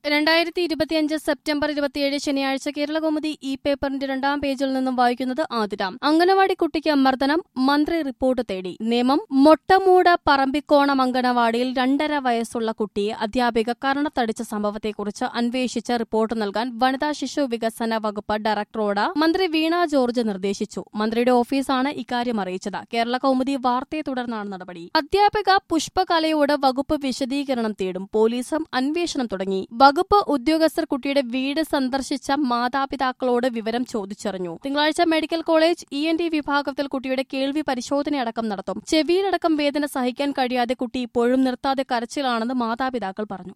രണ്ടായിരത്തി ഇരുപത്തിയഞ്ച് സെപ്റ്റംബർ ഇരുപത്തിയേഴ് ശനിയാഴ്ച കേരളകൗമുദി ഈ പേപ്പറിന്റെ രണ്ടാം പേജിൽ നിന്നും വായിക്കുന്നത് ആതിരാം അംഗനവാടി കുട്ടിക്ക് മർദ്ദനം മന്ത്രി റിപ്പോർട്ട് തേടി നിയമം മൊട്ടമൂട് പറമ്പിക്കോണം അംഗനവാടിയിൽ രണ്ടര വയസ്സുള്ള കുട്ടിയെ അധ്യാപിക കരണത്തടിച്ച സംഭവത്തെക്കുറിച്ച് അന്വേഷിച്ച് റിപ്പോർട്ട് നൽകാൻ വനിതാ ശിശു വികസന വകുപ്പ് ഡയറക്ടറോട് മന്ത്രി വീണ ജോർജ് നിർദ്ദേശിച്ചു മന്ത്രിയുടെ ഓഫീസാണ് ഇക്കാര്യം അറിയിച്ചത് കേരള കൗമുദി വാർത്തയെ തുടർന്നാണ് നടപടി അധ്യാപിക പുഷ്പകലയോട് വകുപ്പ് വിശദീകരണം തേടും പോലീസും അന്വേഷണം തുടങ്ങി വകുപ്പ് ഉദ്യോഗസ്ഥർ കുട്ടിയുടെ വീട് സന്ദർശിച്ച മാതാപിതാക്കളോട് വിവരം ചോദിച്ചറിഞ്ഞു തിങ്കളാഴ്ച medical college E N T വിഭാഗത്തിൽ കുട്ടിയുടെ കേൾവി പരിശോധനയടക്കം നടത്തും ചെവിയിലടക്കം വേദന സഹിക്കാൻ കഴിയാതെ കുട്ടി ഇപ്പോഴും നിർത്താതെ കരച്ചിലാണെന്ന് മാതാപിതാക്കൾ പറഞ്ഞു